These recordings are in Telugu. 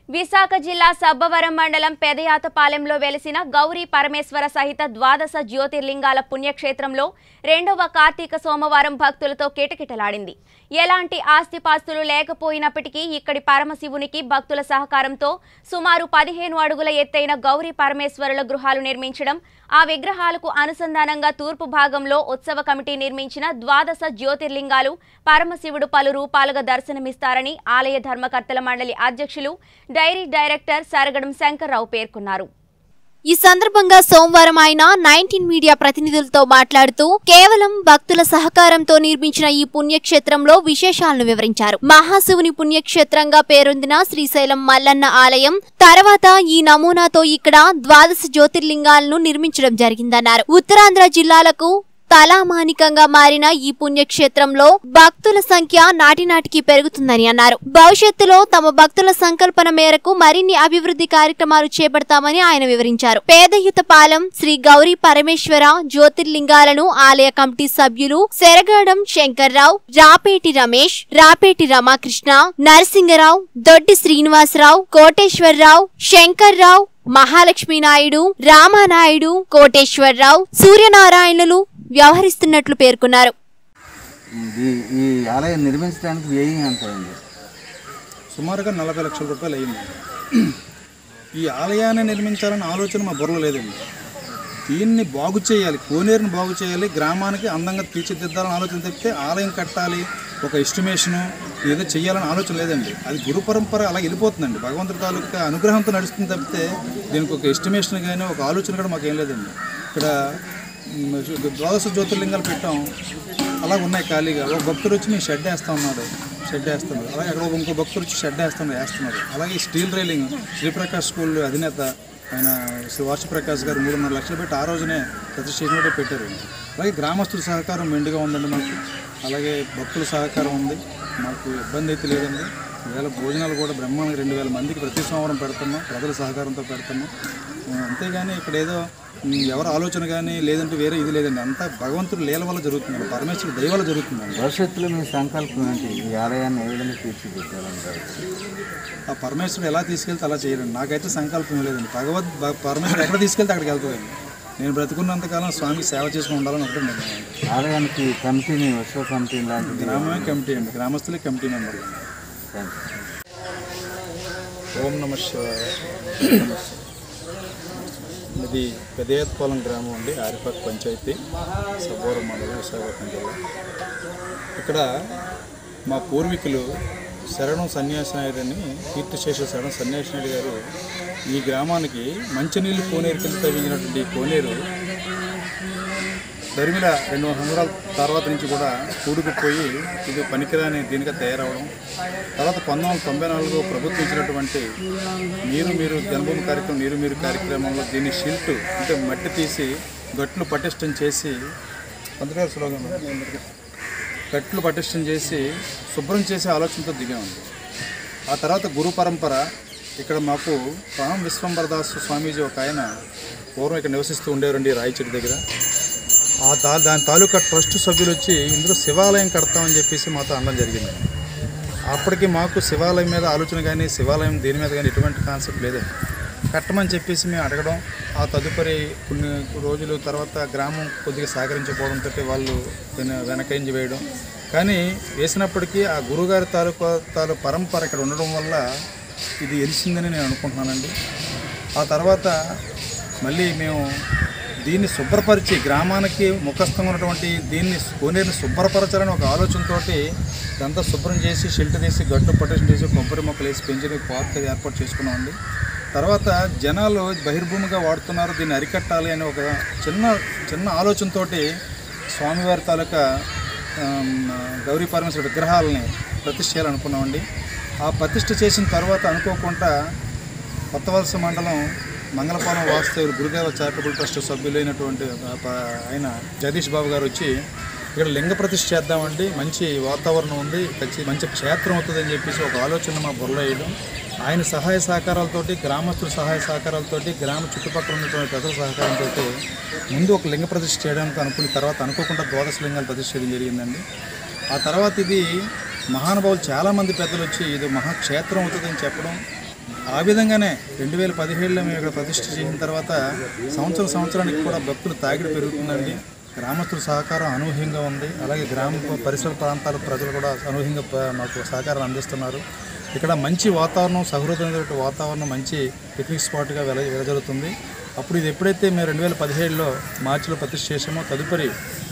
విశాఖ జిల్లా సబ్బవరం మండలం పెదయాతపాలెంలో వెలిసిన గౌరీ పరమేశ్వర సహిత ద్వాదశ జ్యోతిర్లింగాల పుణ్యక్షేత్రంలో రెండవ కార్తీక సోమవారం భక్తులతో కిటకిటలాడింది ఎలాంటి ఆస్తిపాస్తులు లేకపోయినప్పటికీ ఇక్కడి పరమశివునికి భక్తుల సహకారంతో సుమారు పదిహేను అడుగుల ఎత్తైన గౌరీ పరమేశ్వరుల గృహాలు నిర్మించడం ఆ విగ్రహాలకు అనుసంధానంగా తూర్పు భాగంలో ఉత్సవ కమిటీ నిర్మించిన ద్వాదశ జ్యోతిర్లింగాలు పరమశివుడు పలు రూపాలుగా దర్శనమిస్తారని ఆలయ ధర్మకర్తల మండలి అధ్యక్షులు డైరీ డైరెక్టర్ సరగడం శంకర్రావు పేర్కొన్నారు ఈ సందర్భంగా సోమవారం ఆయన నైన్టీన్ మీడియా ప్రతినిధులతో మాట్లాడుతూ కేవలం భక్తుల సహకారంతో నిర్మించిన ఈ పుణ్యక్షేత్రంలో విశేషాలను వివరించారు మహాశివుని పుణ్యక్షేత్రంగా పేరొందిన శ్రీశైలం మల్లన్న ఆలయం తర్వాత ఈ నమూనాతో ఇక్కడ ద్వాదశ జ్యోతిర్లింగాలను నిర్మించడం జరిగిందన్నారు ఉత్తరాంధ్ర జిల్లాలకు తలామానికంగా మారిన ఈ పుణ్యక్షేత్రంలో భక్తుల సంఖ్య నాటినాటికి పెరుగుతుందని అన్నారు భవిష్యత్తులో తమ భక్తుల సంకల్పన మేరకు మరిన్ని అభివృద్ధి కార్యక్రమాలు చేపడతామని ఆయన వివరించారు పేదయుతపాలెం శ్రీ గౌరీ పరమేశ్వర జ్యోతిర్లింగాలను ఆలయ కమిటీ సభ్యులు శరగాడం శంకర్రావు రాపేటి రమేష్ రాపేటి రమాకృష్ణ నరసింగరావు దొడ్డి శ్రీనివాసరావు కోటేశ్వరరావు శంకర్రావు మహాలక్ష్మి నాయుడు రామానాయుడు కోటేశ్వరరావు సూర్యనారాయణలు వ్యవహరిస్తున్నట్లు పేర్కొన్నారు ఈ ఈ ఆలయం నిర్మించడానికి వ్యయం ఎంత అయింది సుమారుగా నలభై లక్షల రూపాయలు అయింది ఈ ఆలయాన్ని నిర్మించాలన్న ఆలోచన మా బుర్రలో లేదండి దీన్ని బాగు చేయాలి కోనేరుని బాగు చేయాలి గ్రామానికి అందంగా తీర్చిదిద్దాలని ఆలోచన తప్పితే ఆలయం కట్టాలి ఒక ఎస్టిమేషను ఏదో చేయాలని ఆలోచన లేదండి అది గురు పరంపర అలా వెళ్ళిపోతుందండి భగవంతుడి తాలూకా అనుగ్రహంతో నడుస్తుంది తప్పితే దీనికి ఒక ఎస్టిమేషన్ కానీ ఒక ఆలోచన కూడా మాకు ఏం లేదండి ఇక్కడ మ్, ద్వాదశ జ్యోతిర్లింగాలు పెట్టాం అలా ఉన్నాయి ఖాళీగా ఒక భక్తుడు వచ్చి మేము షెడ్ వేస్తా ఉన్నాడు షెడ్ వేస్తున్నాడు అలాగే అక్కడ ఒక ఇంకో భక్తుడు వచ్చి షెడ్ వేస్తున్నాడు వేస్తున్నాడు అలాగే స్టీల్ రైలింగ్ శ్రీప్రకాష్ స్కూల్ అధినేత ఆయన శ్రీ వాసుప్రకాష్ గారు మూడున్నర లక్షలు పెట్టి ఆ రోజునే ప్రతిష్ఠించి కూడా పెట్టారు అలాగే గ్రామస్తుల సహకారం మెండుగా ఉందండి మాకు అలాగే భక్తుల సహకారం ఉంది మాకు ఇబ్బంది అయితే లేదండి ఈవేళ భోజనాలు కూడా బ్రహ్మాండంగా రెండు వేల మందికి ప్రతి సోమవారం పెడుతున్నాం ప్రజల సహకారంతో పెడుతున్నాం ఆ, అంతేగాని ఇక్కడ ఏదో ఉమ్, ఎవరి ఆలోచన కానీ లేదంటే వేరే ఇది లేదండి అంతా భగవంతుడు లీల వల్ల జరుగుతుందండి పరమేశ్వరుడు దయ వల్ల జరుగుతుందండి భవిష్యత్తులో మీ సంకల్పం ఏంటి ఈ ఆలయాన్ని ఏ విధంగా తీర్చిదిద్దాలంటారు ఆ పరమేశ్వరుడు ఎలా తీసుకెళ్తే అలా చేయరండి నాకైతే సంకల్పం లేదండి భగవద్ భ- పరమేశ్వరుడు ఎక్కడ తీసుకెళ్తే అక్కడికి వెళ్తుందండి నేను బ్రతుకున్నంతకాలం స్వామికి సేవ చేసుకుని ఉండాలని ఒకటి నిర్ణయం ఆలయానికి కమిటీని ఉత్సవ కమిటీ లాంటిది గ్రామమే కమిటీ అండి గ్రామస్తులే కమిటీ మెంబర్ థ్యాంక్ యూ. ఓం నమ శివాయ ఇది పెదయత్పాలెం గ్రామం అండి ఆరిపాక్ పంచాయతీ సబ్బోరం మండలం విశాఖపట్నం జిల్లా ఇక్కడ మా పూర్వీకులు శరణం సన్యాసినాయుడు అని కీర్తిశేష శరణం సన్యాసినాయుడు గారు ఈ గ్రామానికి మంచినీళ్ళు కోనేరు కింద తవ్వించినటువంటి ఈ కోనేరు దరిమిల రెండు వందల సంవత్సరాల తర్వాత నుంచి కూడా కూడుకుపోయి ఇది పనికిరాని దీనిగా తయారవడం తర్వాత పంతొమ్మిది వందల తొంభై నాలుగు ప్రభుత్వం ఇచ్చినటువంటి నీరు మీరు జన్మభూమి కార్యక్రమం నీరు మీరు కార్యక్రమంలో దీన్ని షిల్ట్ అంటే మట్టి తీసి గట్లు పటిష్టం చేసి అందుకే స్లోగన్ గట్లు పటిష్టం చేసి శుభ్రం చేసే ఆలోచనతో దిగామండి ఆ తర్వాత గురు పరంపర ఇక్కడ మాకు రామ్ విశ్వంబరదాస్ స్వామీజీ ఒక ఆయన పూర్వం ఇక్కడ నివసిస్తూ ఉండేవారండి రాయచూడి దగ్గర ఆ దా దాని తాలూకా ట్రస్ట్ సభ్యులు వచ్చి ఇందులో శివాలయం కడతామని చెప్పేసి మాతో అనడం జరిగింది అప్పటికి మాకు శివాలయం మీద ఆలోచన కానీ శివాలయం దీని మీద కానీ ఎటువంటి కాన్సెప్ట్ లేదండి కట్టమని చెప్పేసి మేము అడగడం ఆ తదుపరి కొన్ని రోజులు తర్వాత గ్రామం కొద్దిగా సహకరించకపోవడంతో వాళ్ళు వెన- వెనకంజి వేయడం కానీ వేసినప్పటికీ ఆ గురుగారి తాలూకా తాలూ పరంపర ఇక్కడ ఉండడం వల్ల ఇది ఎలిసిందని నేను అనుకుంటున్నానండి ఆ తర్వాత మళ్ళీ మేము దీన్ని శుభ్రపరిచి గ్రామానికి ముఖస్థంగా ఉన్నటువంటి దీన్ని కోనేరుని శుభ్రపరచాలని ఒక ఆలోచనతోటి ఇదంతా శుభ్రం చేసి షెల్టర్ వేసి గట్టు ప్రొటెక్షన్ చేసి కొబ్బరి మొక్కలు వేసి పెంచిన పార్క్ అది ఏర్పాటు చేసుకున్నామండి తర్వాత జనాలు బహిర్భూమిగా వాడుతున్నారు దీన్ని అరికట్టాలి అనే ఒక చిన్న చిన్న ఆలోచనతోటి స్వామివారి తాలూకా ఆమ్, గౌరీ పరమేశ్వర విగ్రహాలని ప్రతిష్ఠ చేయాలనుకున్నామండి ఆ ప్రతిష్ఠ చేసిన తర్వాత అనుకోకుండా కొత్త వలస మండలం మంగళపాలెం వాసుదేవులు గురుదేవ చారిటబుల్ ట్రస్ట్ సభ్యులైనటువంటి ఆ ప- ఆయన జగదీష్ బాబు గారు వచ్చి ఇక్కడ లింగ ప్రతిష్ఠ చేద్దామండి మంచి వాతావరణం ఉంది ఖచ్చి- మంచి క్షేత్రం అవుతుందని చెప్పేసి ఒక ఆలోచన మా బుర్రలో వేయడం ఆయన సహాయ సహకారాలతోటి గ్రామస్తుల సహాయ సహకారాలతోటి గ్రామ చుట్టుపక్కల ఉన్నటువంటి ప్రజల సహకారంతో ముందు ఒక లింగ ప్రతిష్ఠ చేయడానికి అనుకున్న తర్వాత అనుకోకుండా ద్వాదశ లింగాలు ప్రతిష్ఠ చేయడం జరిగిందండి ఆ తర్వాత ఇది మహానుభావులు చాలామంది పెద్దలు వచ్చి ఇది మహాక్షేత్రం అవుతుందని చెప్పడం ఆ విధంగానే రెండు వేల పదిహేడులో మేము ఇక్కడ ప్రతిష్ఠ చేసిన తర్వాత సంవత్సరం సంవత్సరానికి కూడా భక్తులు తాకిడి పెరుగుతుందండి గ్రామస్తుల సహకారం అనూహ్యంగా ఉంది అలాగే గ్రామ పరిసర ప్రాంతాల ప్రజలు కూడా అనూహ్యంగా ప- మాకు సహకారం అందిస్తున్నారు ఇక్కడ మంచి వాతావరణం సహృదయమైన వాతావరణం మంచి పిక్నిక్ స్పాట్గా వెల వెలజరుగుతుంది అప్పుడు ఇది ఎప్పుడైతే మేము రెండు వేల పదిహేడులో మార్చిలో ప్రతిష్ఠ చేసామో తదుపరి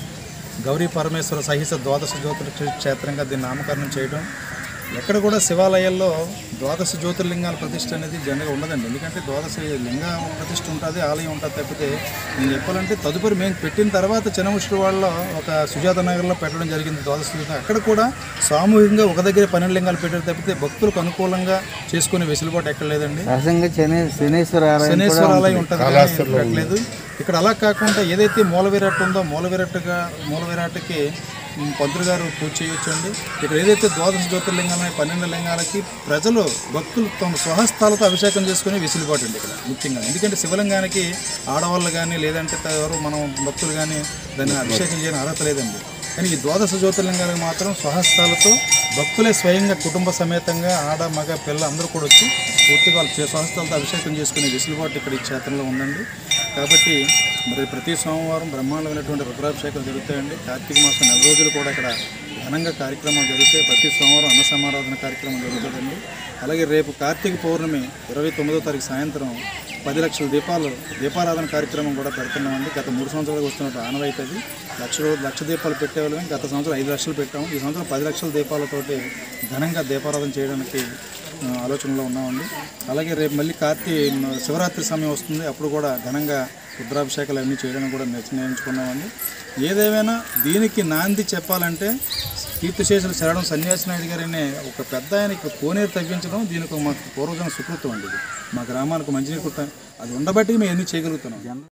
గౌరీ పరమేశ్వర సహిత ద్వాదశ జ్యోతిర్ క్షేత్రంగా దీన్ని నామకరణం చేయడం ఎక్కడ కూడా శివాలయాల్లో ద్వాదశ జ్యోతిర్లింగాల ప్రతిష్ఠ అనేది జనరల్గా ఉండదండి ఎందుకంటే ద్వాదశ లింగ ప్రతిష్ఠ ఉంటుంది ఆలయం ఉంటుంది తప్పితే నేను చెప్పాలంటే తదుపరి మేము పెట్టిన తర్వాత చిన్నముష్టి వాళ్ళలో ఒక సుజాత నగర్లో పెట్టడం జరిగింది ద్వాదశ జ్యోతి అక్కడ కూడా సామూహికంగా ఒక దగ్గర పన్నెండు లింగాలు పెట్టారు తప్పితే భక్తులకు అనుకూలంగా చేసుకునే వెసులుబాటు ఎక్కడ లేదండి సహజంగా శని శనేశ్వర ఆలయం కూడా శనేశ్వర ఆలయం ఉంటుంది కానీ పెట్టలేదు ఇక్కడ అలా కాకుండా ఏదైతే మూల విరాట్ ఉందో మూల విరాట్గా మూల విరాట్కి ఉమ్, పంతులు గారు పూజ చేయొచ్చండి ఇక్కడ ఏదైతే ద్వాదశ జ్యోతిర్లింగాలు పన్నెండు లింగాలకి ప్రజలు భక్తులు తమ స్వహస్తాలతో అభిషేకం చేసుకునే వెసులుబాటు అండి ఇక్కడ ముఖ్యంగా ఎందుకంటే శివలింగానికి ఆడవాళ్ళు కానీ లేదంటే ఎవరు మనం భక్తులు కానీ దాన్ని అభిషేకం చేయని అర్హత లేదండి కానీ ఈ ద్వాదశ జ్యోతిర్లింగాలకు మాత్రం స్వహస్తాలతో భక్తులే స్వయంగా కుటుంబ సమేతంగా ఆడ మగ పిల్ల అందరూ కూడా వచ్చి పూర్తిగా వాళ్ళ చే- స్వహస్తాలతో అభిషేకం చేసుకునే వెసులుబాటు ఇక్కడ ఈ క్షేత్రంలో ఉందండి కాబట్టి మరి ప్రతి సోమవారం బ్రహ్మాండమైనటువంటి రుద్రాభిషేకాలు జరుగుతాయండి కార్తీక మాసం నెల రోజులు కూడా ఇక్కడ ఘనంగా కార్యక్రమాలు జరుగుతాయి ప్రతి సోమవారం అన్న సమారాధన కార్యక్రమం జరుగుతుందండి అలాగే రేపు కార్తీక పౌర్ణమి ఇరవై తొమ్మిదో తారీఖు సాయంత్రం పది లక్షల దీపాలు దీపారాధన కార్యక్రమం కూడా పెడుతున్నామండి గత మూడు సంవత్సరాలుగా వస్తున్నట్టు ఆనవాయితీ లక్ష రో- లక్ష దీపాలు పెట్టేవాళ్ళం గత సంవత్సరం ఐదు లక్షలు పెట్టాము ఈ సంవత్సరం పది లక్షల దీపాలతోటి ఘనంగా దీపారాధన చేయడానికి ఆ, ఆలోచనలో ఉన్నామండి అలాగే రేపు మళ్ళీ కార్తీ శివరాత్రి సమయం వస్తుంది అప్పుడు కూడా ఘనంగా రుద్రాభిషేకాలు అన్నీ చేయడానికి కూడా నిర్ణయించుకున్నామండి ఏదేమైనా దీనికి నాంది చెప్పాలంటే కీర్తిశేషులు శరణం సన్యాసినాయుడు గారు అనే ఒక పెద్ద ఆయన ఇక్కడ కోనేరు తవ్వించడం దీనికి మాకు పూర్వజన సుకృతం అండి ఇది మా గ్రామానికి మంచినీరు కుట్ట అది ఉండబట్టి మేము ఎన్ని చేయగలుగుతున్నాం